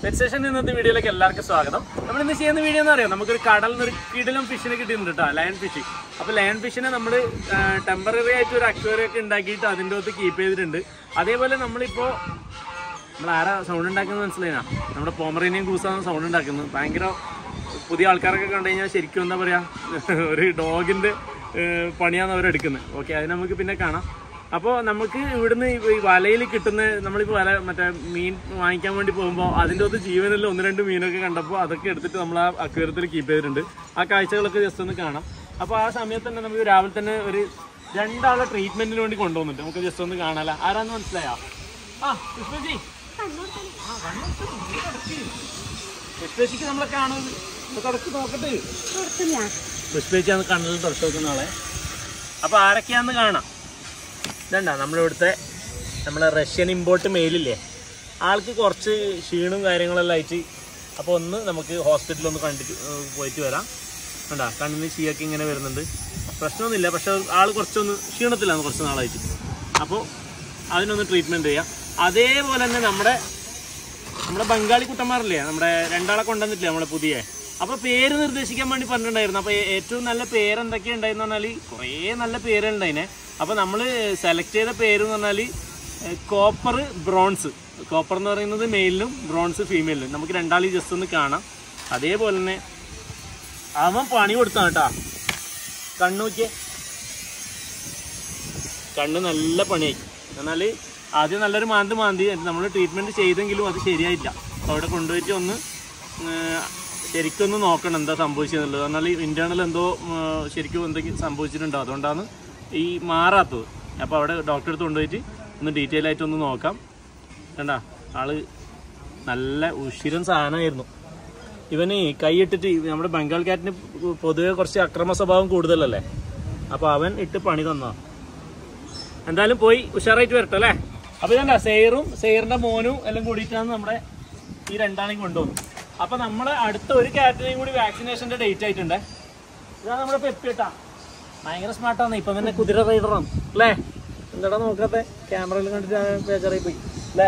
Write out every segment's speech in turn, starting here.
Pet station ഇന്നത്തെ വീഡിയോയിലേക്ക് എല്ലാവർക്കും സ്വാഗതം നമ്മൾ ഇന്ന് ചെയ്യുന്ന വീഡിയോ എന്ന് അറിയാം നമുക്കൊരു കടലിൽ നിന്ന് ഒരു കിടിലം ഫിഷിനെ കിട്ടിയിട്ടുണ്ട് കേട്ടോ ലയൺ ഫിഷ് അപ്പോൾ ലയൺ ഫിഷിനെ നമ്മൾ ടെമ്പററി ആയിട്ട് ഒരു അക്വേറിയം ഒക്കെ ഉണ്ടാക്കിയിട്ട് അതിൻ്റെ അകത്ത് കീപ്പ് ചെയ്തിട്ടുണ്ട് അതേപോലെ നമ്മളിപ്പോൾ നമ്മൾ ആരാ സൗണ്ട് ഉണ്ടാക്കുന്നത് മനസ്സിലായിനാ നമ്മുടെ പോമറേനിയൻ ക്രൂസാണ് സൗണ്ട് ഉണ്ടാക്കുന്നത് ഭയങ്കര പുതിയ ആൾക്കാരൊക്കെ കണ്ടു കഴിഞ്ഞാൽ ശരിക്കും എന്താ പറയുക ഒരു ഡോഗിൻ്റെ പണിയാണ് അവരെടുക്കുന്നത് ഓക്കെ അത് നമുക്ക് പിന്നെ കാണാം അപ്പോൾ നമുക്ക് ഇവിടുന്ന് ഈ ഈ വലയിൽ കിട്ടുന്ന നമ്മളിപ്പോൾ വല മറ്റേ മീൻ വാങ്ങിക്കാൻ വേണ്ടി പോകുമ്പോൾ അതിൻ്റെ അകത്ത് ജീവനുള്ള ഒന്ന് രണ്ട് മീനൊക്കെ കണ്ടപ്പോൾ അതൊക്കെ എടുത്തിട്ട് നമ്മൾ ആ അക്വേറിയത്തിൽ കീപ്പ് ചെയ്തിട്ടുണ്ട് ആ കാഴ്ചകളൊക്കെ ജസ്റ്റ് ഒന്ന് കാണാം അപ്പോൾ ആ സമയത്ത് തന്നെ നമുക്ക് രാവിലെ തന്നെ ഒരു രണ്ടാളെ ട്രീറ്റ്മെന്റിന് വേണ്ടി കൊണ്ടുവന്നിട്ട് നമുക്ക് ജസ്റ്റ് ഒന്ന് കാണാല ആരാന്ന് മനസ്സിലായോ ആ പുഷ്പജി പുഷ്പേച്ചിക്ക് നമ്മളെ കാണുന്നത് തുടച്ച് നോക്കട്ടെ പുഷ്പേച്ചിയാണ് കണ്ണിൽ തുടച്ച് നോക്കുന്ന ആളെ അപ്പൊ ആരൊക്കെയാന്ന് കാണാം ഇതണ്ട നമ്മളിവിടുത്തെ നമ്മളെ റഷ്യൻ ഇമ്പോർട്ട് മെയിലില്ലേ ആൾക്ക് കുറച്ച് ക്ഷീണവും കാര്യങ്ങളെല്ലാം ആയിട്ട് അപ്പോൾ ഒന്ന് നമുക്ക് ഹോസ്പിറ്റലിൽ ഒന്ന് കണ്ടിട്ട് ഏഹ് പോയിട്ട് വരാം കണ്ടാ കണ്ണിന് ചീയൊക്കെ ഇങ്ങനെ വരുന്നുണ്ട് പ്രശ്നമൊന്നുമില്ല പക്ഷെ ആൾ കുറച്ചൊന്ന് ക്ഷീണത്തിലാണ് കുറച്ച് നാളായിട്ട് അപ്പോൾ അതിനൊന്ന് ട്രീറ്റ്മെൻറ്റ് ചെയ്യാം അതേപോലെ തന്നെ നമ്മുടെ നമ്മുടെ ബംഗാളി കുട്ടന്മാരില്ലേ നമ്മുടെ രണ്ടാളെ കൊണ്ടുവന്നിട്ടില്ലേ നമ്മളെ പുതിയ അപ്പോൾ പേര് നിർദ്ദേശിക്കാൻ വേണ്ടി പറഞ്ഞിട്ടുണ്ടായിരുന്നു അപ്പോൾ ഏറ്റവും നല്ല പേര് എന്തൊക്കെയാണ് ഉണ്ടായെന്ന് പറഞ്ഞാൽ കുറേ നല്ല പേരുണ്ടായിനെ അപ്പോൾ നമ്മൾ സെലക്ട് ചെയ്ത പേര് എന്ന് പറഞ്ഞാൽ കോപ്പർ ബ്രോൺസ് കോപ്പർ എന്ന് പറയുന്നത് മെയിലിനും ബ്രോൺസ് ഫീമെയിലിനും നമുക്ക് രണ്ടാളി ജസ്റ്റ് ഒന്ന് കാണാം അതേപോലെ തന്നെ അവൻ പണി കൊടുത്താണ് കേട്ടാ കണ്ണു നോക്കിയേ കണ്ണ് നല്ല പണിയായി എന്നാൽ ആദ്യം നല്ലൊരു മാന്ത് മാന്തി നമ്മൾ ട്രീറ്റ്മെൻറ്റ് ചെയ്തെങ്കിലും അത് ശരിയായില്ല അപ്പോൾ അവിടെ കൊണ്ടുപോയിട്ട് ഒന്ന് ഏർ, ശരിക്കും ഒന്ന് നോക്കണം എന്താ സംഭവിച്ചതെന്നുള്ളത് എന്നാൽ ഇൻറ്റേർണൽ എന്തോ ഉം, ശരിക്കും എന്തെങ്കിലും സംഭവിച്ചിട്ടുണ്ടോ അതുകൊണ്ടാണ് ഈ മാറാത്തത് അപ്പോൾ അവിടെ ഡോക്ടറെ അടുത്ത് കൊണ്ടുപോയിട്ട് ഒന്ന് ഡീറ്റെയിൽ ആയിട്ട് ഒന്ന് നോക്കാം കണ്ട ആള് നല്ല ഉഷിരൻ സാധനമായിരുന്നു ഇവന് കൈയിട്ടിട്ട് നമ്മുടെ ബംഗാൾ കാറ്റിന് പൊതുവെ കുറച്ച് അക്രമ സ്വഭാവം കൂടുതലല്ലേ അപ്പോൾ അവൻ ഇട്ട് പണി തന്നതാണ് എന്തായാലും പോയി ഉഷാറായിട്ട് വരട്ടെ അല്ലേ അപ്പൊ ഇതെന്താ സെയറും സെയറിന്റെ മോനും എല്ലാം കൂടിയിട്ടാണ് നമ്മുടെ ഈ രണ്ടാളെയും കൊണ്ടുവന്നു അപ്പൊ നമ്മള് അടുത്ത ഒരു കാറ്റിനെയും കൂടി വാക്സിനേഷന്റെ ഡേറ്റ് ആയിട്ടുണ്ട് ഇതാണ് നമ്മുടെ പെപ്പിട്ടാ ഭയങ്കര സ്മാർട്ടാണ് ഇപ്പൊ തന്നെ കുതിര റൈഡറാണ് അല്ലേ എന്താടാ നോക്കാത്തെ ക്യാമറയിൽ കണ്ടിട്ട് ബേജാറായി പോയി അല്ലേ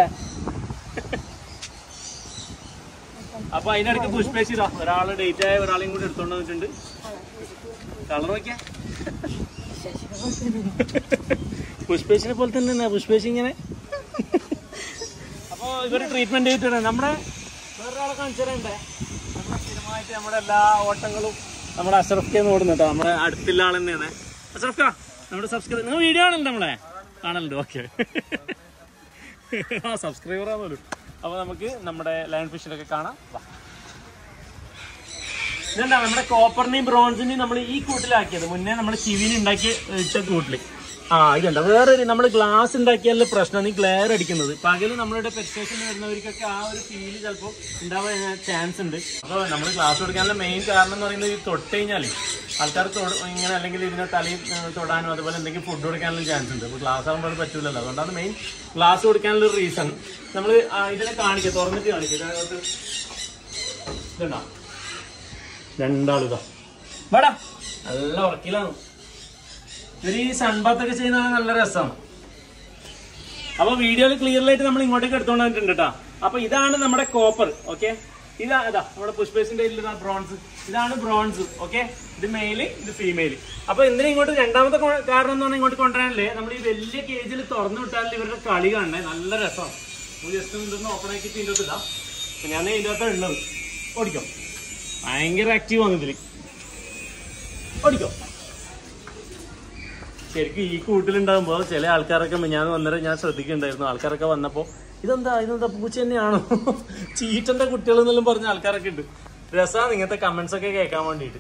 അപ്പൊ അതിനിടയ്ക്ക് പുഷ്പേശിതാ ഒരാള് ഡേറ്റ് ആയ ഒരാളെയും കൂടി എടുത്തോണ്ട് വന്നിട്ടുണ്ട് കളർ നോക്കിയാ പുഷ്പേശിനെ പോലെ തന്നെ പുഷ്പേശി ഇങ്ങനെ അപ്പോ ഇവര് ട്രീറ്റ്മെന്റ് ചെയ്തിട്ടുണ്ട് നമ്മുടെ വേറൊരാളെ കാണിച്ചിട്ടുണ്ടേ നമ്മുടെ സ്ഥിരമായിട്ട് നമ്മുടെ എല്ലാ ഓട്ടങ്ങളും നമ്മുടെ അഷറഫ് ഓടുന്നു കേട്ടോ നമ്മുടെ അടുത്തുള്ള ആൾ തന്നെയാണ് അഷറഫ് നമ്മുടെ സബ്സ്ക്രൈബ് നിങ്ങൾ വീഡിയോ ആണല്ലോ നമ്മളെ കാണലുണ്ട് ഓക്കെ ആ സബ്സ്ക്രൈബർ ആണല്ലോ അപ്പൊ നമുക്ക് നമ്മുടെ ലയൺ ഫിഷിനൊക്കെ കാണാം വാ ഇതെന്താ നമ്മുടെ കോപ്പറിനെയും ബ്രോൺസിനെയും നമ്മൾ ഈ കൂട്ടിലാക്കിയത് മുന്നേ നമ്മൾ ചിവിന് ഉണ്ടാക്കി ഇട്ട കൂട്ടില് ആ ഇതുണ്ട് വേറൊരു നമ്മൾ ഗ്ലാസ് ഉണ്ടാക്കിയാലുള്ള പ്രശ്നം ഈ ഗ്ലെയർ അടിക്കുന്നത് പകല് നമ്മളുടെ പെറ്റേഷൻ വരുന്നവർക്കൊക്കെ ആ ഒരു ഫീല് ചിലപ്പോൾ ഉണ്ടാവാൻ ചാൻസ് ഉണ്ട് അപ്പോൾ നമ്മൾ ഗ്ലാസ് കൊടുക്കാനുള്ള മെയിൻ കാരണം എന്ന് പറയുന്നത് ഈ തൊട്ട് കഴിഞ്ഞാൽ ആൾക്കാർ തൊട ഇങ്ങനെ അല്ലെങ്കിൽ ഇതിനെ തലയിൽ ഏഹ്, തൊടാനും അതുപോലെ എന്തെങ്കിലും ഫുഡ് കൊടുക്കാനുള്ള ചാൻസ് ഉണ്ട് അപ്പോൾ ഗ്ലാസ് ആകുമ്പോൾ അത് പറ്റൂലല്ലോ അതുകൊണ്ടാണ് മെയിൻ ഗ്ലാസ് കൊടുക്കാനുള്ള ഒരു റീസൺ നമ്മൾ ഇതിനെ കാണിക്കുക തുറന്നിട്ട് കാണിക്കുക ഇതിനകത്ത് ഇതുണ്ടോ രണ്ടാളിതാ വേടാ നല്ല ഉറക്കിലാണ് ഇവര് ഈ സൺബാത്തൊക്കെ ചെയ്യുന്ന നല്ല രസമാണ് അപ്പൊ വീഡിയോയിൽ ക്ലിയർലായിട്ട് നമ്മൾ ഇങ്ങോട്ടേക്ക് എടുത്തോണ്ട് വന്നിട്ടുണ്ട് കേട്ടോ അപ്പൊ ഇതാണ് നമ്മുടെ കോപ്പർ ഓക്കെ ഇതാ ഇതാ നമ്മുടെ പുഷ്പേസിന്റെ ഇതാ ബ്രോൺസ് ഇതാണ് ബ്രോൺസ് ഓക്കെ ഇത് മെയില് ഇത് ഫീമെയില് അപ്പൊ എന്തിനാ ഇങ്ങോട്ട് രണ്ടാമത്തെ കൊ- കാരണം എന്ന് പറഞ്ഞാൽ ഇങ്ങോട്ട് കൊണ്ടുവരാനല്ലേ നമ്മൾ ഈ വലിയ കേജിൽ തുറന്നു വിട്ടാൽ ഇവരുടെ കളി കാണണേ നല്ല രസമാണ് ജസ്റ്റ് ഇതൊന്ന് ഓപ്പൺ ആക്കിയിട്ട് ഇതിൻ്റെ അകത്ത് ഇടാം അപ്പൊ ഞാൻ ഇതിൻ്റെ അകത്ത് ഉള്ളത് ഓടിക്കോ ഭയങ്കര ആക്റ്റീവ് ആണ് ഇതില് ഓടിക്കോ ശരിക്കും ഈ കൂട്ടിലുണ്ടാകുമ്പോൾ ചില ആൾക്കാരൊക്കെ ഞാൻ വന്നിട്ട് ഞാൻ ശ്രദ്ധിക്കുന്നുണ്ടായിരുന്നു ആൾക്കാരൊക്കെ വന്നപ്പോൾ ഇതെന്താ ഇതെന്താ പൂച്ച തന്നെയാണോ ചീറ്റന്റെ കുട്ടികൾ എന്നെല്ലാം പറഞ്ഞ ആൾക്കാരൊക്കെ ഉണ്ട് രസമാണ് ഇങ്ങനത്തെ കമന്റ്സ് ഒക്കെ കേൾക്കാൻ വേണ്ടിയിട്ട്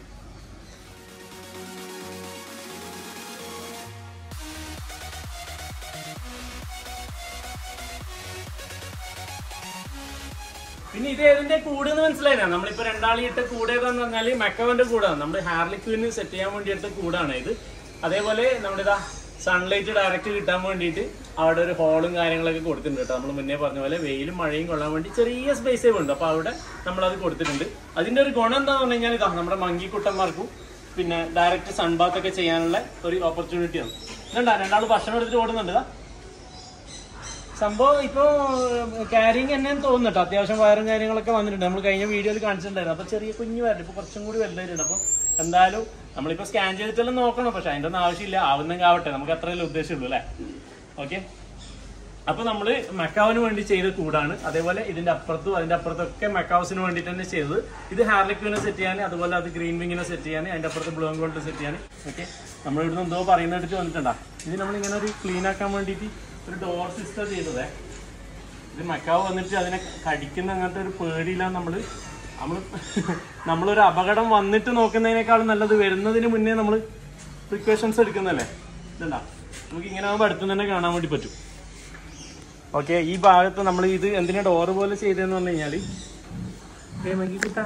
പിന്നെ ഇത് ഏതിന്റെ കൂട് എന്ന് മനസ്സിലായില്ല നമ്മളിപ്പോ രണ്ടാളി ഇട്ട കൂട് ഏതാന്ന് പറഞ്ഞാല് മെക്കവന്റെ കൂടാണ് നമ്മുടെ ഹാർലിക്വിന് സെറ്റ് ചെയ്യാൻ വേണ്ടി എടുത്ത കൂടാണ് ഇത് അതേപോലെ നമ്മുടെ ഇതാ സൺലൈറ്റ് ഡയറക്റ്റ് കിട്ടാൻ വേണ്ടിയിട്ട് അവിടെ ഒരു ഹോളും കാര്യങ്ങളൊക്കെ കൊടുത്തിട്ടുണ്ട് കേട്ടോ നമ്മൾ മുന്നേ പറഞ്ഞ പോലെ വെയിലും മഴയും കൊള്ളാൻ വേണ്ടി ചെറിയ സ്പേസേ ഉണ്ട് അപ്പൊ അവിടെ നമ്മളത് കൊടുത്തിട്ടുണ്ട് അതിന്റെ ഒരു ഗുണം എന്താന്ന് പറഞ്ഞു കഴിഞ്ഞാൽ ഇതാ നമ്മുടെ മങ്കിക്കുട്ടന്മാർക്കും പിന്നെ ഡയറക്റ്റ് സൺബാത്ത് ഒക്കെ ചെയ്യാനുള്ള ഒരു ഓപ്പർച്യൂണിറ്റിയാണ് ഇതുണ്ടാ രണ്ടാൾ ഭക്ഷണം എടുത്തിട്ട് ഓടുന്നുണ്ട് ഇതാ സംഭവം ഇപ്പൊ ക്യാരിങ് തന്നെ തോന്നുന്നുട്ടോ അത്യാവശ്യം വയറും കാര്യങ്ങളൊക്കെ വന്നിട്ടുണ്ട് നമ്മൾ കഴിഞ്ഞ വീഡിയോയിൽ കാണിച്ചിട്ടുണ്ടായിരുന്നു അപ്പൊ ചെറിയ കുഞ്ഞു വയറില്ല ഇപ്പൊ കുറച്ചും കൂടി വലുതായിട്ടുണ്ട് അപ്പൊ എന്തായാലും നമ്മളിപ്പോ സ്കാൻ ചെയ്തിട്ടെല്ലാം നോക്കണം പക്ഷെ അതിന്റെ ഒന്നും ആവശ്യമില്ല ആവുന്നെങ്കിൽ ആവട്ടെ നമുക്ക് അത്രയല്ലേ ഉദ്ദേശമുള്ളൂ അല്ലേ ഓക്കെ അപ്പൊ നമ്മള് മക്കാവിന് വേണ്ടി ചെയ്ത കൂടാണ് അതേപോലെ ഇതിന്റെ അപ്പുറത്തും അതിന്റെ അപ്പുറത്തും ഒക്കെ മക്കാവസിന് വേണ്ടിട്ട് തന്നെ ചെയ്തത് ഇത് ഹാർലിക്വിനെ സെറ്റ് ചെയ്യാൻ അതുപോലെ അത് ഗ്രീൻ വിങ്ങിനെ സെറ്റ് ചെയ്യാൻ അതിന്റെ അപ്പുറത്ത് ബ്ലൂ ഗോൾഡ് സെറ്റ് ചെയ്യാൻ ഓക്കെ നമ്മൾ ഇവിടുന്ന് എന്തോ പറയുന്നിട്ട് വന്നിട്ടുണ്ടാ ഇത് നമ്മൾ ഇങ്ങനെ ഒരു ക്ലീൻ ആക്കാൻ വേണ്ടിയിട്ട് ഒരു ഡോർ സിസ്റ്റം ചെയ്തതേ ഇത് മക്കാവ് വന്നിട്ട് അതിനെ കടിക്കുന്ന അങ്ങനത്തെ ഒരു പേടിയില്ല നമ്മള് നമ്മള് നമ്മളൊരു അപകടം വന്നിട്ട് നോക്കുന്നതിനേക്കാളും നല്ലത് വരുന്നതിന് മുന്നേ നമ്മൾ പ്രിക്കോഷൻസ് എടുക്കുന്നല്ലേ ഇതുണ്ടാ നമുക്ക് ഇങ്ങനെ ആകുമ്പോൾ അടുത്ത് തന്നെ കാണാൻ വേണ്ടി പറ്റും ഓക്കെ ഈ ഭാഗത്ത് നമ്മൾ ഇത് എന്തിനാ ഡോറ് പോലെ ചെയ്തതെന്ന് പറഞ്ഞു കഴിഞ്ഞാല് ഏ, മങ്കി കുട്ടാ.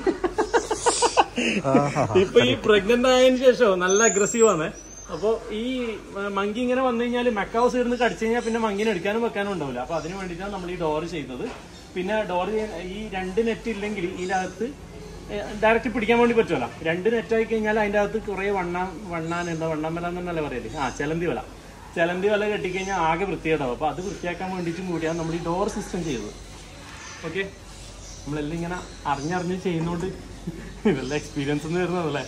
ഇപ്പൊ ഈ പ്രഗ്നന്റ് ആയതിനു ശേഷം നല്ല അഗ്രസീവ് ആണ് അപ്പൊ ഈ മ- മങ്കി ഇങ്ങനെ വന്നു കഴിഞ്ഞാൽ മെക്കാവസ് ഇരുന്ന് കടിച്ചു കഴിഞ്ഞാൽ പിന്നെ മങ്കിനെ എടുക്കാനും വെക്കാനും ഉണ്ടാവില്ല അപ്പൊ അതിന് വേണ്ടിയിട്ടാണ് നമ്മൾ ഈ ഡോറ് ചെയ്തത് പിന്നെ ഡോറ് ഈ രണ്ട് നെറ്റ് ഇല്ലെങ്കിൽ ഇതിനകത്ത് ഡയറക്റ്റ് പിടിക്കാൻ വേണ്ടി പറ്റുമല്ലോ രണ്ട് നെറ്റ് ആയി കഴിഞ്ഞാൽ അതിന്റെ അകത്ത് കുറെ വണ്ണാൻ വണ്ണാൻ എന്താ വണ്ണാൻ വല എന്നല്ലേ പറയല് ആ ചെലന്തി വല ചെലന്തി വല കെട്ടിക്കഴിഞ്ഞാൽ ആകെ വൃത്തികേടാവും അപ്പൊ അത് വൃത്തിയാക്കാൻ വേണ്ടിയിട്ടും കൂടിയാണ് നമ്മൾ ഈ ഡോർ സിസ്റ്റം ചെയ്തത് ഓക്കെ നമ്മളെല്ലാം ഇങ്ങനെ അറിഞ്ഞറിഞ്ഞ് ചെയ്യുന്നോണ്ട് ഇതെല്ലാം എക്സ്പീരിയൻസ് എന്ന് വരുന്നതല്ലേ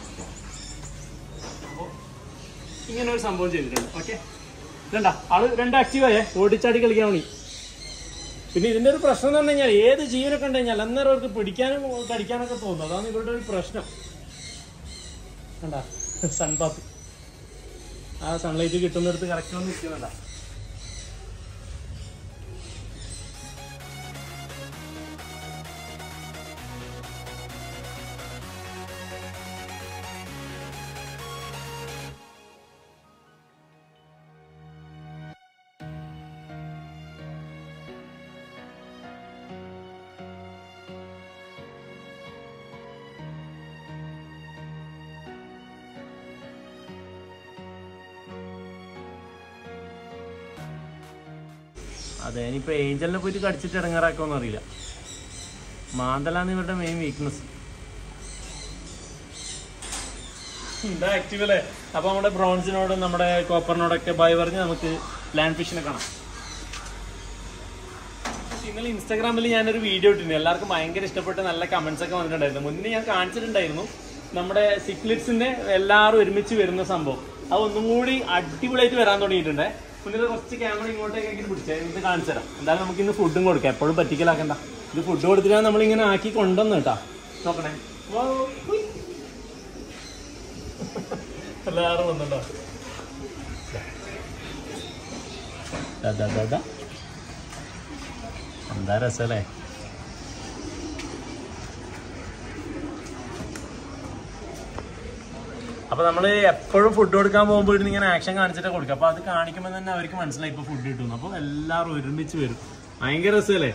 അപ്പൊ ഇങ്ങനെ ഒരു സംഭവം ചെയ്തിട്ടുണ്ട് ഓക്കെ ഇതണ്ട ആള് രണ്ട് ആക്റ്റീവായേ ഓടിച്ചാടി കളിക്കാൻ വേണ്ടി പിന്നെ ഇതിന്റെ ഒരു പ്രശ്നം എന്ന് പറഞ്ഞു കഴിഞ്ഞാൽ ഏത് ജീവനൊക്കെ ഉണ്ട് കഴിഞ്ഞാൽ അന്നേരം അവർക്ക് പിടിക്കാനും കടിക്കാനൊക്കെ തോന്നും അതാണ് ഇവരുടെ ഒരു പ്രശ്നം കണ്ട സൺബാത്ത് ആ സൺലൈറ്റ് കിട്ടുന്നിടത്ത് കറക്റ്റ് വന്ന് നിൽക്കുന്നുണ്ട അതെ ഇനിയിപ്പോ ഏഞ്ചലിനെ പോയിട്ട് കടിച്ചിട്ട് ഇറങ്ങാറാക്കുമെന്ന് അറിയില്ല മാന്തലാണ് ഇവരുടെ മെയിൻ വീക്ക്നെസ് എന്താ ആക്റ്റീവ് അല്ലേ അപ്പൊ നമ്മുടെ ബ്രോൺസിനോടും നമ്മുടെ കോപ്പറിനോടൊക്കെ ബൈ പറഞ്ഞ് നമുക്ക് ലാൻഡ് ഫിഷിനെ കാണാം ഇന്നലെ ഇൻസ്റ്റാഗ്രാമിൽ ഞാനൊരു വീഡിയോ ഇട്ടിരുന്നു എല്ലാവർക്കും ഭയങ്കര ഇഷ്ടപ്പെട്ട് നല്ല കമന്റ്സ് ഒക്കെ വന്നിട്ടുണ്ടായിരുന്നു മുന്നേ ഞാൻ കാണിച്ചിട്ടുണ്ടായിരുന്നു നമ്മുടെ സിക്ലിറ്റ്സിന്റെ എല്ലാവരും ഒരുമിച്ച് വരുന്ന സംഭവം അത് ഒന്നും കൂടി അടിപൊളിയായിട്ട് വരാൻ തുടങ്ങിയിട്ടുണ്ട് മുന്നിൽ കുറച്ച് ക്യാമറ ഇങ്ങോട്ടേക്ക് പിടിച്ചേ ഇത് കാണിച്ചു തരാം എന്തായാലും നമുക്ക് ഇന്ന് ഫുഡും കൊടുക്കാം എപ്പോഴും പറ്റിക്കലാക്കണ്ട ഇത് ഫുഡ് കൊടുത്തിട്ടാണ് നമ്മളിങ്ങനെ ആക്കി കൊണ്ടുവന്ന് കേട്ടാ നോക്കണേ വൗ, ഹുയ്. എല്ലാവരും വന്നുണ്ടോ ദാ, ദാ, ദാ, ദാ. എന്താ രസല്ലേ അപ്പൊ നമ്മള് എപ്പോഴും ഫുഡ് കൊടുക്കാൻ പോകുമ്പോൾ ഇവിടുന്ന് ഇങ്ങനെ ആക്ഷൻ കാണിച്ചിട്ട് കൊടുക്കുക അപ്പൊ അത് കാണിക്കുമ്പോൾ തന്നെ അവർക്ക് മനസ്സിലായി ഇപ്പൊ ഫുഡ് കിട്ടുന്നു അപ്പൊ എല്ലാവരും ഒരുമിച്ച് വരും ഭയങ്കര രസമല്ലേ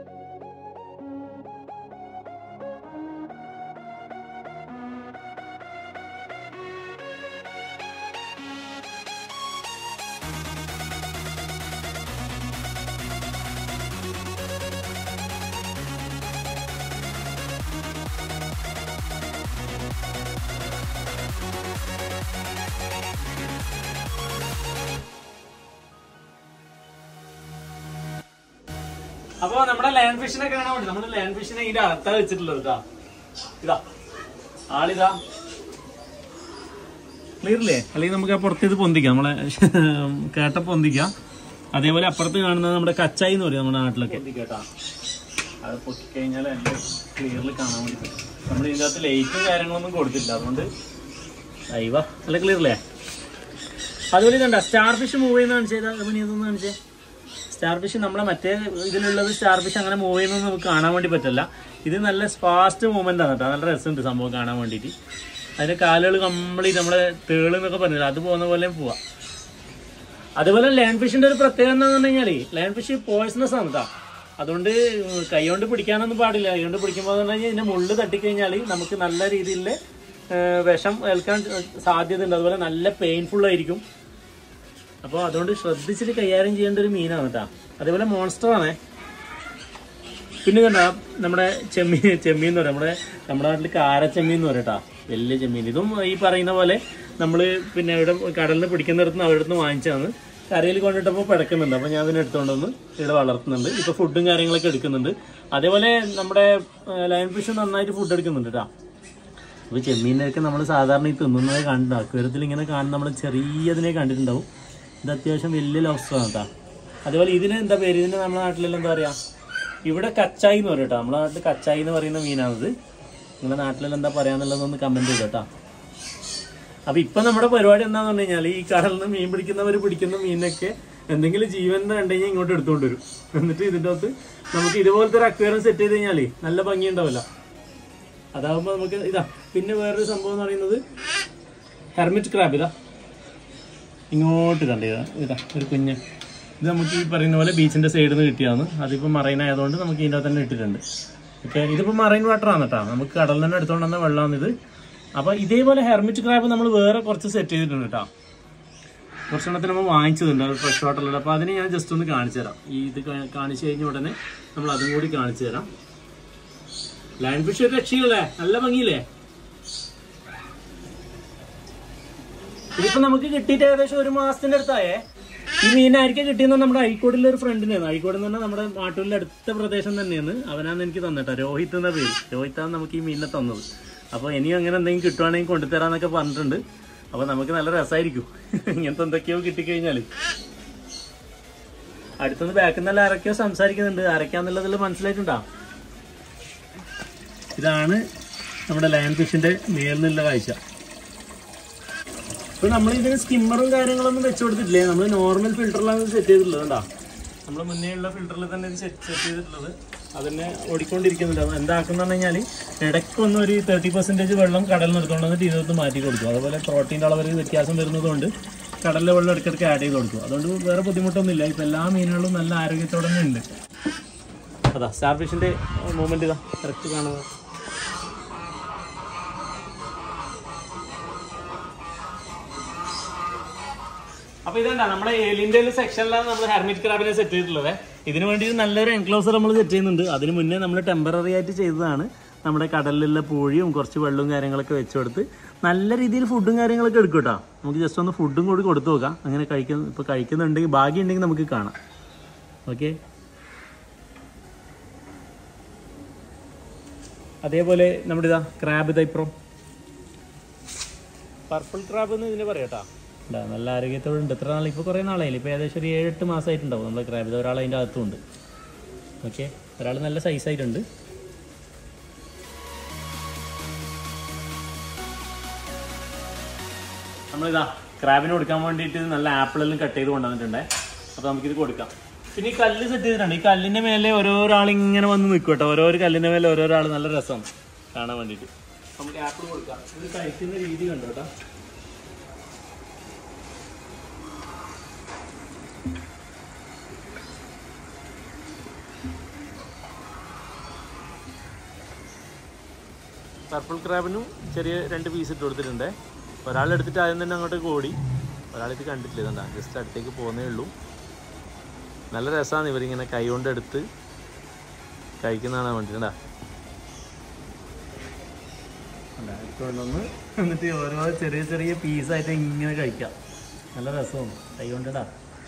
അപ്പൊ നമ്മുടെ ലാൻഡ് ഫിഷിനെ കാണാൻ വേണ്ടി നമ്മുടെ ലാൻഡ് ഫിഷിനെ ഇതിന്റെ അകത്താ വെച്ചിട്ടുള്ളത് കേട്ടാ ഇതാ ആളിതാ ക്ലിയറില്ലേ അല്ലെങ്കിൽ നമുക്ക് ആ പുറത്ത് ഇത് പൊന്തിക്കാം നമ്മളെ കേട്ട പൊന്തിക്കാം അതേപോലെ അപ്പുറത്ത് കാണുന്നത് നമ്മുടെ കച്ചായി എന്ന് പറയും നമ്മുടെ നാട്ടിലൊക്കെ കേട്ടാ അത് പൊട്ടിക്കഴിഞ്ഞാൽ എല്ലാം ക്ലിയറിൽ കാണാൻ വേണ്ടി പറ്റും നമ്മൾ ഇതിന്റെ അകത്ത് ലൈറ്റും കാര്യങ്ങളൊന്നും കൊടുത്തില്ല അതുകൊണ്ട് അയ്യവ നല്ല ക്ലിയറില്ലേ അതുപോലെ ഇതുണ്ട സ്റ്റാർ ഫിഷ് മൂവ് ചെയ്യുന്ന കാണിച്ചത് അവന് ഇതൊന്നും കാണിച്ചേ സ്റ്റാർ ഫിഷ് നമ്മളെ മറ്റേ ഇതിലുള്ളത് സ്റ്റാർ ഫിഷ് അങ്ങനെ മൂവ് ചെയ്യുന്നത് നമുക്ക് കാണാൻ വേണ്ടി പറ്റില്ല ഇത് നല്ല ഫാസ്റ്റ് മൂവ്മെന്റ് ആണ് കേട്ടോ നല്ല രസമുണ്ട് സംഭവം കാണാൻ വേണ്ടിയിട്ട് അതിന്റെ കാലുകൾ കംപ്ലീറ്റ് നമ്മളെ തേള് എന്നൊക്കെ പറഞ്ഞില്ല അത് പോകുന്ന പോലെ പോവാ അതുപോലെ ലാൻഡ് ഫിഷിന്റെ ഒരു പ്രത്യേകത എന്താന്ന് പറഞ്ഞു കഴിഞ്ഞാല് ലാൻഡ് ഫിഷ് പോയ്സണസ് ആണ് കേട്ടോ അതുകൊണ്ട് കൈ കൊണ്ട് പിടിക്കാനൊന്നും പാടില്ല കൈ കൊണ്ട് പിടിക്കുമ്പോൾ എന്ന് പറഞ്ഞു കഴിഞ്ഞാൽ ഇതിന്റെ മുള്ള് തട്ടിക്കഴിഞ്ഞാൽ നമുക്ക് നല്ല രീതിയിൽ വിഷം ഏൽക്കാൻ സാധ്യത ഉണ്ട് അതുപോലെ നല്ല പെയിൻഫുൾ ആയിരിക്കും അപ്പോൾ അതുകൊണ്ട് ശ്രദ്ധിച്ചിട്ട് കൈകാര്യം ചെയ്യേണ്ട ഒരു മീനാണ് കേട്ടോ അതേപോലെ മോൺസ്റ്റർ ആണേ പിന്നെ കണ്ട നമ്മുടെ ചെമ്മീൻ ചെമ്മീൻ എന്ന് പറയാം നമ്മുടെ നമ്മുടെ നാട്ടിൽ കാര ചെമ്മീൻ എന്ന് പറയട്ടാ വലിയ ചെമ്മീൻ ഇതും ഈ പറയുന്ന പോലെ നമ്മൾ പിന്നെ ഇവിടെ കടലിൽ നിന്ന് പിടിക്കുന്നിടത്ത് നിന്ന് അവരുടെ നിന്ന് വാങ്ങിച്ചതാണ് കരയിൽ കൊണ്ടിട്ടപ്പോൾ പിടക്കുന്നുണ്ട് അപ്പോൾ ഞാൻ അതിനെ എടുത്തുകൊണ്ട് വന്ന് ഇവിടെ വളർത്തുന്നുണ്ട് ഇപ്പോൾ ഫുഡും കാര്യങ്ങളൊക്കെ എടുക്കുന്നുണ്ട് അതേപോലെ നമ്മുടെ ലയൺ ഫിഷ് നന്നായിട്ട് ഫുഡ് എടുക്കുന്നുണ്ട് കേട്ടോ അപ്പോൾ ചെമ്മീനൊക്കെ നമ്മൾ സാധാരണ ഈ തിന്നുന്നത് കണ്ടു അക്വേരത്തിൽ ഇങ്ങനെ കാണുന്ന നമ്മൾ ചെറിയതിനെ കണ്ടിട്ടുണ്ടാവും ഇത് അത്യാവശ്യം വലിയ ലോബ്സ്റ്ററാണ് കേട്ടോ അതേപോലെ ഇതിന് എന്താ പേര് ഇതിന് നമ്മുടെ നാട്ടിലെല്ലാം എന്താ പറയുക ഇവിടെ കച്ചായി എന്ന് പറയും കേട്ടോ നമ്മുടെ നാട്ടിൽ കച്ചായി എന്ന് പറയുന്ന മീനാണിത് നിങ്ങളുടെ നാട്ടിലെല്ലാം എന്താ പറയാന്നുള്ളതൊന്ന് കമൻറ്റ് ചെയ്തു കേട്ടോ അപ്പൊ ഇപ്പൊ നമ്മുടെ പരിപാടി എന്താന്ന് പറഞ്ഞു കഴിഞ്ഞാൽ ഈ കടലിൽ നിന്ന് മീൻ പിടിക്കുന്നവർ പിടിക്കുന്ന മീനൊക്കെ എന്തെങ്കിലും ജീവൻ ഉണ്ടെങ്കിൽ ഇങ്ങോട്ട് എടുത്തുകൊണ്ട് വരും എന്നിട്ട് ഇതിൻ്റെ അകത്ത് നമുക്ക് ഇതുപോലത്തെ ഒരു അക്വേറിയം സെറ്റ് ചെയ്ത് കഴിഞ്ഞാലേ നല്ല ഭംഗി ഉണ്ടാവില്ല അതാവുമ്പോൾ നമുക്ക് ഇതാ പിന്നെ വേറൊരു സംഭവം എന്ന് പറയുന്നത് ഹെർമിറ്റ് ക്രാബ് ഇതാ ഇങ്ങോട്ട് കണ്ട ഇതാ ഇതാ ഒരു കുഞ്ഞ് ഇത് നമുക്ക് ഈ പറയുന്ന പോലെ ബീച്ചിന്റെ സൈഡിൽ നിന്ന് കിട്ടിയതാണ് അതിപ്പോൾ മറൈൻ ആയതുകൊണ്ട് നമുക്ക് ഇതിൻ്റെ അകത്ത് തന്നെ ഇട്ടിട്ടുണ്ട് ഓക്കെ ഇതിപ്പോൾ മറൈൻ വാട്ടർ ആണ് കേട്ടോ നമുക്ക് കടലിൽ തന്നെ എടുത്തുകൊണ്ട് വന്ന വെള്ളമാണ് ഇത് അപ്പോൾ ഇതേപോലെ ഹെർമിറ്റ് ക്രാബ് നമ്മൾ വേറെ കുറച്ച് സെറ്റ് ചെയ്തിട്ടുണ്ട് കേട്ടോ കുറച്ചെണ്ണത്തിന് നമ്മൾ വാങ്ങിച്ചതുണ്ട് ഫ്രഷ് വാട്ടറിലുള്ള അപ്പോൾ അതിന് ഞാൻ ജസ്റ്റ് ഒന്ന് കാണിച്ചു തരാം ഈ ഇത് കാ- കാണിച്ചു കഴിഞ്ഞ ഉടനെ നമ്മൾ അതും കൂടി കാണിച്ചു തരാം ലാൻഡ് ഫിഷ് ഒരു രക്ഷയില്ലേ നല്ല ഭംഗിയില്ലേ ഇതിപ്പോ നമുക്ക് കിട്ടിയിട്ട് ഏകദേശം ഒരു മാസത്തിന്റെ അടുത്തായേ ഈ മീനായിരിക്കും കിട്ടിയെന്ന് നമ്മുടെ അഴിക്കോടിലെ ഒരു ഫ്രണ്ടിനാണ് അഴിക്കോട് എന്ന് പറഞ്ഞാൽ നമ്മുടെ നാട്ടിലെ അടുത്ത പ്രദേശം തന്നെയാണ് അവനാണ് എനിക്ക് തന്നിട്ടാ രോഹിത് എന്ന പേര് രോഹിത്താണ് നമുക്ക് ഈ മീനിനെ തന്നത് അപ്പോൾ ഇനിയും അങ്ങനെ എന്തെങ്കിലും കിട്ടുവാണെങ്കിൽ കൊണ്ടുതരാന്നൊക്കെ പറഞ്ഞിട്ടുണ്ട് അപ്പോൾ നമുക്ക് നല്ല രസമായിരിക്കും ഇങ്ങനത്തെ എന്തൊക്കെയോ കിട്ടിക്കഴിഞ്ഞാൽ അടുത്തുനിന്ന് ബാക്കിൽ നിന്നല്ല ആരൊക്കെയോ സംസാരിക്കുന്നുണ്ട് ആരൊക്കെയാന്നുള്ളതിൽ മനസ്സിലായിട്ടുണ്ടോ ഇതാണ് നമ്മുടെ ലാൻഡ് ഫിഷിന്റെ മേലിൽ നിന്നുള്ള കാഴ്ച ഇപ്പൊ നമ്മൾ ഇതിന് സ്കിമ്മറും കാര്യങ്ങളൊന്നും വെച്ച് കൊടുത്തിട്ടില്ലേ നമ്മൾ നോർമൽ ഫിൽറ്ററിലാണ് സെറ്റ് ചെയ്തിട്ടുള്ളത് കണ്ടാ നമ്മൾ മുന്നേ ഉള്ള ഫിൽറ്ററിൽ തന്നെ ഇത് സെറ്റ് സെറ്റ് ചെയ്തിട്ടുള്ളത് അതന്നെ ഓടിക്കൊണ്ടിരിക്കുന്നുണ്ട് അത് എന്താക്കുന്ന കഴിഞ്ഞാൽ ഇടയ്ക്ക് ഒന്ന് ഒരു തേർട്ടി പെർസെൻറ്റേജ് വെള്ളം കടലിൽ നിർത്തുകൊണ്ട് വന്നിട്ട് ഇതിനകത്ത് മാറ്റി കൊടുക്കും അതുപോലെ പ്രോട്ടീൻ്റെ അളവിൽ വ്യത്യാസം വരുന്നതുകൊണ്ട് കടലിലെ വെള്ളം ഇടയ്ക്കിടയ്ക്ക് ആഡ് ചെയ്ത് കൊടുക്കും അതുകൊണ്ട് വേറെ ബുദ്ധിമുട്ടൊന്നുമില്ല ഇപ്പം എല്ലാ മീനുകളും നല്ല ആരോഗ്യത്തോടെ തന്നെ ഉണ്ട് അതാ സ്റ്റാർ ഫിഷിൻ്റെ മൂവ്മെൻറ്റ് ഇതാ കറക്റ്റ് കാണുക അപ്പൊ ഇതെന്താ നമ്മളെ ഏലിന്റെ സെക്ഷനിലാണ് നമ്മൾ ഹെർമിറ്റ് ക്രാബിനെ സെറ്റ് ചെയ്തിട്ടുള്ളത് ഇതിനു വേണ്ടി നല്ലൊരു എൻക്ലോസർ നമ്മൾ സെറ്റ് ചെയ്യുന്നുണ്ട് അതിന് മുന്നേ നമ്മൾ ടെമ്പററി ആയിട്ട് ചെയ്തതാണ് നമ്മുടെ കടലിലുള്ള പൂഴിയും കുറച്ച് വെള്ളവും കാര്യങ്ങളൊക്കെ വെച്ച് കൊടുത്ത് നല്ല രീതിയിൽ ഫുഡും കാര്യങ്ങളൊക്കെ എടുക്കും കേട്ടോ നമുക്ക് ജസ്റ്റ് ഒന്ന് ഫുഡും കൂടി കൊടുത്തു നോക്കാം അങ്ങനെ കഴിക്കുന്ന ഇപ്പൊ കഴിക്കുന്നുണ്ടെങ്കിൽ ഭാഗ്യം ഉണ്ടെങ്കിൽ നമുക്ക് കാണാം ഓക്കെ അതേപോലെ നമ്മുടെ ഇതാ ക്രാബ് ഇതാ ഇപ്പുറം പർപ്പിൾ ക്രാബ് എന്ന് ഇതിന് പറയാട്ടാ ഇതാ, നല്ല ആരോഗ്യത്തോടെ ഉണ്ട് എത്ര നാൾ ഇപ്പോൾ കുറേ നാളായില്ല ഇപ്പോൾ ഏകദേശം ഒരു ഏഴെട്ട് മാസമായിട്ടുണ്ടാവും നമ്മുടെ ക്രാബ് ഇത് ഒരാൾ അതിൻ്റെ അകത്തുണ്ട് ഓക്കെ ഒരാൾ നല്ല സൈസായിട്ടുണ്ട് നമ്മളിതാ ക്രാബിന് കൊടുക്കാൻ വേണ്ടിയിട്ട് നല്ല ആപ്പിളെല്ലാം കട്ട് ചെയ്ത് കൊണ്ടുവന്നിട്ടുണ്ടേ അപ്പോൾ നമുക്കിത് കൊടുക്കാം പിന്നെ ഈ കല്ല് സെറ്റ് ചെയ്തിട്ടുണ്ട് ഈ കല്ലിൻ്റെ മേലെ ഓരോരാൾ ഇങ്ങനെ വന്ന് നിൽക്കും കേട്ടോ ഓരോരോ കല്ലിൻ്റെ മേലെ ഓരോരാൾ നല്ല രസമാണ് കാണാൻ വേണ്ടിയിട്ട് നമുക്ക് ആപ്പിൾ കൊടുക്കാം ഇത് കഴിക്കുന്ന രീതി കണ്ടോ കേട്ടോ പർപ്പിൾ ക്രാബിനും ചെറിയ രണ്ട് പീസ് ഇട്ട് കൊടുത്തിട്ടുണ്ട് ഒരാൾ എടുത്തിട്ട് ആദ്യം തന്നെ അങ്ങോട്ടേക്ക് ഓടി ഒരാളിത് കണ്ടിട്ടില്ല ഇതണ്ട ജസ്റ്റ് അടുത്തേക്ക് പോകുന്നേ ഉള്ളൂ നല്ല രസമാണ് ഇവരിങ്ങനെ കൈ കൊണ്ട് എടുത്ത് കഴിക്കുന്നതാണ് വേണ്ടിട്ടാ കൊണ്ടുവന്ന് എന്നിട്ട് ഓരോ ചെറിയ ചെറിയ പീസായിട്ട് ഇങ്ങനെ കഴിക്കാം നല്ല രസമാണ് കൈ കൊണ്ടിടാ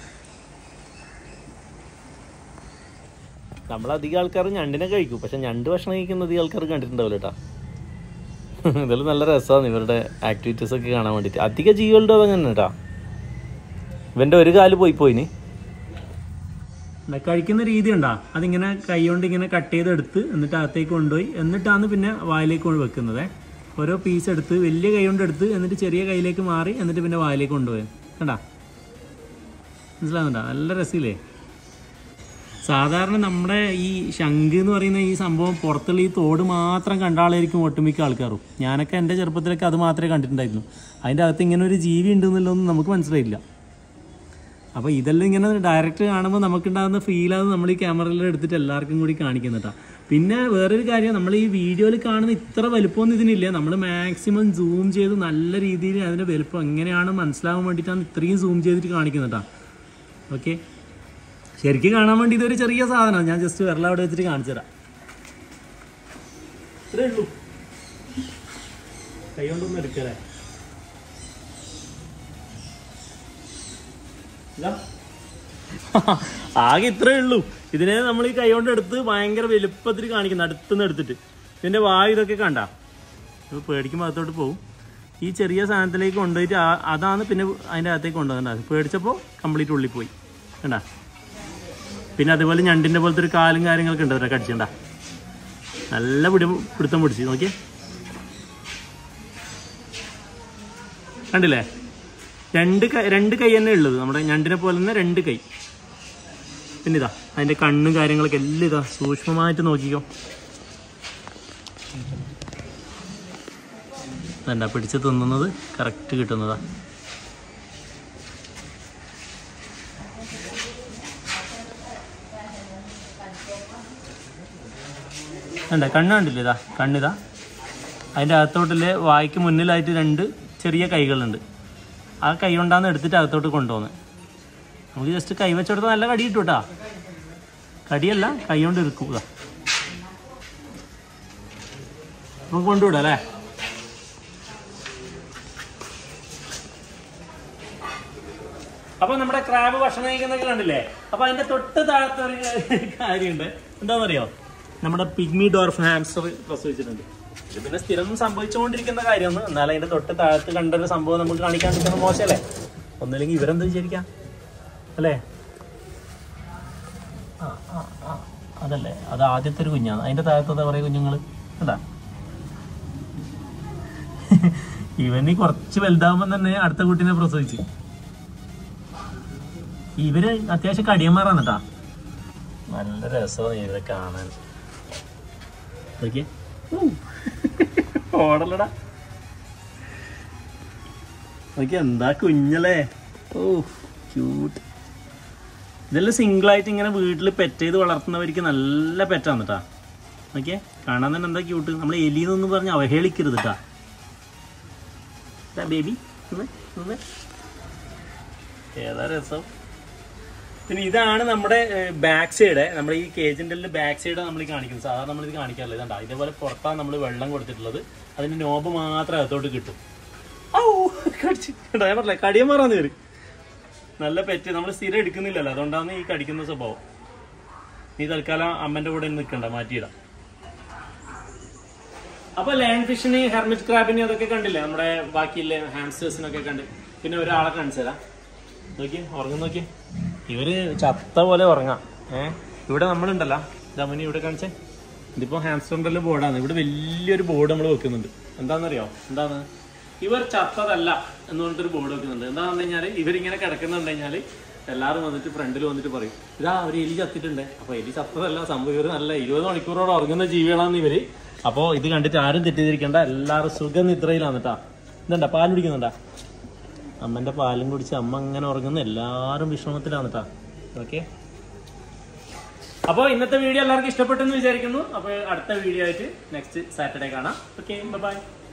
നമ്മളധികം ആൾക്കാർ ഞണ്ടിനെ കഴിക്കും പക്ഷെ ഞണ്ട് ഭക്ഷണം കഴിക്കുന്ന അധികം ആൾക്കാർ കണ്ടിട്ടുണ്ടാവില്ല കേട്ടോ ഇതെല്ലാം നല്ല രസമാണ് ഇവരുടെ ആക്ടിവിറ്റീസ് ഒക്കെ കാണാൻ വേണ്ടിയിട്ട് അധിക ജീവികളുടെ അതങ്ങനെ കേട്ടാ ഇവന്റെ ഒരു കാല് പോയി പോയിന് കഴിക്കുന്ന രീതി ഉണ്ടാ അതിങ്ങനെ കൈ കൊണ്ട് ഇങ്ങനെ കട്ട് ചെയ്തെടുത്ത് എന്നിട്ട് അകത്തേക്ക് കൊണ്ടുപോയി എന്നിട്ടാണ് പിന്നെ വായിലേക്ക് കൊണ്ട് വെക്കുന്നത് ഓരോ പീസ് എടുത്ത് വലിയ കൈ കൊണ്ട് എടുത്ത് എന്നിട്ട് ചെറിയ കൈയിലേക്ക് മാറി എന്നിട്ട് പിന്നെ വായിലേക്ക് കൊണ്ടുപോയി കണ്ടാ മനസ്സിലാവുന്നുണ്ടാ നല്ല രസമില്ലേ സാധാരണ നമ്മുടെ ഈ ശംഖ് എന്ന് പറയുന്ന ഈ സംഭവം പുറത്തുള്ള ഈ തോട് മാത്രം കണ്ട ആളായിരിക്കും ഒട്ടുമിക്ക ആൾക്കാരും ഞാനൊക്കെ എൻ്റെ ചെറുപ്പത്തിലൊക്കെ അത് മാത്രമേ കണ്ടിട്ടുണ്ടായിരുന്നു അതിൻ്റെ അകത്ത് ഇങ്ങനെ ഒരു ജീവി ഉണ്ടെന്നുള്ളതൊന്നും നമുക്ക് മനസ്സിലായില്ല അപ്പോൾ ഇതെല്ലാം ഇങ്ങനെ ഡയറക്റ്റ് കാണുമ്പോൾ നമുക്കുണ്ടാകുന്ന ഫീലാണ് നമ്മൾ ഈ ക്യാമറയിൽ എടുത്തിട്ട് എല്ലാവർക്കും കൂടി കാണിക്കുന്നതാ പിന്നെ വേറൊരു കാര്യം നമ്മൾ ഈ വീഡിയോയിൽ കാണുന്ന ഇത്ര വലുപ്പമൊന്നും ഇതിനില്ല നമ്മൾ മാക്സിമം സൂം ചെയ്ത് നല്ല രീതിയിൽ അതിൻ്റെ വലുപ്പം എങ്ങനെയാണ് മനസ്സിലാവാൻ വേണ്ടിയിട്ടാണ് ഇത്രയും സൂം ചെയ്തിട്ട് കാണിക്കുന്നതാ ഓക്കെ ശരിക്കും കാണാൻ വേണ്ടി ഇതൊരു ചെറിയ സാധനമാണ് ഞാൻ ജസ്റ്റ് വിരല അവിടെ വെച്ചിട്ട് കാണിച്ചു തരാം ഇത്രേ ഉള്ളൂ കൈ കൊണ്ടൊന്നും എടുക്കലേ ഇതാ. ആകെ ഇത്രേ ഉള്ളൂ ഇതിനെ നമ്മൾ ഈ കൈ കൊണ്ട് എടുത്ത് ഭയങ്കര വലുപ്പത്തിൽ കാണിക്കുന്നു അടുത്തുനിന്ന് എടുത്തിട്ട് ഇതിന്റെ വായു ഇതൊക്കെ കണ്ട ഇത് പേടിക്കുമ്പോൾ അകത്തോട്ട് പോകും ഈ ചെറിയ സാധനത്തിലേക്ക് കൊണ്ടുപോയിട്ട് ആ- അതാണ് പിന്നെ അതിൻ്റെ അകത്തേക്ക് കൊണ്ടുവന്നിട്ടുണ്ടായത് പേടിച്ചപ്പോൾ കംപ്ലീറ്റ് ഉള്ളിൽ പോയി കണ്ട പിന്നെ അതുപോലെ ഞണ്ടിൻ്റെ പോലത്തെ ഒരു കാലും കാര്യങ്ങളൊക്കെ ഉണ്ട് അതിനെ കടിച്ചണ്ട നല്ല പിടി പിടുത്തം പിടിച്ച് നോക്കിയേ കണ്ടില്ലേ രണ്ട് കൈ രണ്ട് കൈ തന്നെ ഉള്ളത് നമ്മുടെ ഞണ്ടിനെ പോലെ തന്നെ രണ്ട് കൈ പിന്നെ ഇതാ അതിന്റെ കണ്ണും കാര്യങ്ങളൊക്കെ എല്ലാം ഇതാ സൂക്ഷ്മമായിട്ട് നോക്കിക്കോ ഇതെന്താ പിടിച്ച് തിന്നുന്നത് കറക്റ്റ് കിട്ടുന്നതാ എന്താ കണ്ണ് കണ്ടില്ലേ ഇതാ കണ്ണിതാ അതിൻ്റെ അകത്തോട്ടിലെ വായ്ക്ക് മുന്നിലായിട്ട് രണ്ട് ചെറിയ കൈകളുണ്ട് ആ കൈ കൊണ്ടാന്ന് എടുത്തിട്ട് അകത്തോട്ട് കൊണ്ടുപോകുന്നത് നമുക്ക് ജസ്റ്റ് കൈ വെച്ചെടുത്ത് നല്ല കടി കിട്ടും കേട്ടാ കടിയല്ല കൈ കൊണ്ട് ഇരിക്കുക നമുക്ക് കൊണ്ടുവിടാം അല്ലേ അപ്പൊ നമ്മുടെ ക്രാബ് ഭക്ഷണം കഴിക്കുന്നൊക്കെ കണ്ടില്ലേ അപ്പൊ അതിന്റെ തൊട്ട് താഴത്തെ ഒരു കാര്യമുണ്ട് എന്താണെന്നറിയോ നമ്മുടെ പിഗ്മി ഡോർഫ് ഹാംസ്റ്റർ പ്രസവിച്ചിട്ടുണ്ട് ഇത് പിന്നെ സ്ഥിരം സംഭവിച്ചുകൊണ്ടിരിക്കുന്ന കാര്യമാണ് എന്നാൽ അതിന്റെ തൊട്ട് താഴത്ത് കണ്ടൊരു സംഭവം നമുക്ക് കാണിക്കാൻ നിൽക്കുന്ന മോശമല്ലേ ഒന്നില്ലെങ്കിൽ ഇവരെന്ത് വിചാരിക്കാം അല്ലേ ആ, ആ, ആ, അതല്ലേ അത് ആദ്യത്തെ ഒരു കുഞ്ഞാണ് അതിന്റെ താഴത്ത് എന്താ പറയുക കുഞ്ഞുങ്ങള് അതാ ഇവന് കുറച്ച് വലുതാവുമ്പോൾ തന്നെ അടുത്ത കുട്ടീനെ പ്രസവിച്ചു ഇവര് അത്യാവശ്യം കടിയന്മാരാണ് കേട്ടാ നല്ല രസമാണ് ഇവരെ കാണാൻ നോക്കിയേ ഓടല്ലടാ നോക്കിയ എന്താ കുഞ്ഞല്ലേ ഓ ക്യൂട്ട് ഇതെല്ലാം സിംഗിൾ ആയിട്ട് ഇങ്ങനെ വീട്ടിൽ പെറ്റ് ചെയ്ത് വളർത്തുന്നവർക്ക് നല്ല പെറ്റാണ് കേട്ടാ നോക്കിയേ കാണാൻ തന്നെ എന്താ ക്യൂട്ട് നമ്മൾ എലിന്നൊന്നും പറഞ്ഞ് അവഹേളിക്കരുത് കേട്ടാ ബേബി ഏതാ രസം പിന്നെ ഇതാണ് നമ്മുടെ ബാക്ക് സൈഡ് നമ്മുടെ ഈ കേജിന്റെ ബാക്ക് സൈഡ് നമ്മൾ ഈ കാണിക്കുന്നത് സാധാരണ നമ്മൾ ഇത് കാണിക്കാറില്ല ഇതാ ഇതേപോലെ പുറത്താണ് നമ്മൾ വെള്ളം കൊടുത്തിട്ടുള്ളത് അതിന്റെ നോബ് മാത്രം അകത്തോട്ട് കിട്ടും ഔ, കടിച്ച്. കണ്ടോ? ഞാൻ പറഞ്ഞില്ലേ കടിയൻ മാറാന്ന് കയറി നല്ല പെറ്റ് നമ്മൾ സ്ഥിരം എടുക്കുന്നില്ലല്ലോ അതുകൊണ്ടാണ് ഈ കടിക്കുന്ന സ്വഭാവം നീ തൽക്കാലം അമ്മന്റെ കൂടെ നിൽക്കണ്ട മാറ്റിയിടാം അപ്പൊ ലാൻഡ് ഫിഷിന് ഹെർമിറ്റ് ക്രാബിന് അതൊക്കെ കണ്ടില്ലേ നമ്മുടെ ബാക്കിയുള്ള ഹാംസ്റ്റേഴ്സിനൊക്കെ കണ്ട് പിന്നെ ഒരാളെ കാണിച്ചതാ നോക്കി ഉറങ്ങും നോക്കി ഇവര് ചത്ത പോലെ ഉറങ്ങാം ഏഹ് ഇവിടെ നമ്മളുണ്ടല്ലോ ദമനി ഇവിടെ കാണിച്ചേ ഇതിപ്പോ ഹാംസ്റ്ററിന്റെ ബോർഡാണ് ഇവിടെ വലിയൊരു ബോർഡ് നമ്മൾ വെക്കുന്നുണ്ട് എന്താണെന്നറിയോ എന്താണ് ഇവർ ചത്തതല്ല എന്ന് പറഞ്ഞിട്ടൊരു ബോർഡ് വെക്കുന്നുണ്ട് എന്താണെന്ന് കഴിഞ്ഞാൽ ഇവരിങ്ങനെ കിടക്കുന്നുണ്ട് കഴിഞ്ഞാൽ എല്ലാവരും വന്നിട്ട് ഫ്രണ്ടിൽ വന്നിട്ട് പറയും ഇതാ ഒരു എലി ചത്തിട്ടുണ്ട് അപ്പൊ എലി ചത്തതല്ല സംഭവം ഇവർ നല്ല ഇരുപത് മണിക്കൂറോടെ ഉറങ്ങുന്ന ജീവികളാണ് ഇവര് അപ്പോ ഇത് കണ്ടിട്ട് ആരും തെറ്റിദ്ധരിക്കണ്ട എല്ലാവരും സുഖനിദ്രയിലാണ് കേട്ടാ ഇതുണ്ടാ പാൽ കുടിക്കുന്നുണ്ടാ അമ്മന്റെ പാലും കുടിച്ച് അമ്മ അങ്ങനെ ഉറങ്ങുന്ന എല്ലാവരും വിശ്രമത്തിലാണ് കേട്ടാ ഓക്കെ അപ്പോൾ ഇന്നത്തെ വീഡിയോ എല്ലാവർക്കും ഇഷ്ടപ്പെട്ടെന്ന് വിചാരിക്കുന്നു അപ്പോൾ അടുത്ത വീഡിയോ ആയിട്ട് നെക്സ്റ്റ് സാറ്റർഡേ കാണാം ഓക്കെ ബൈ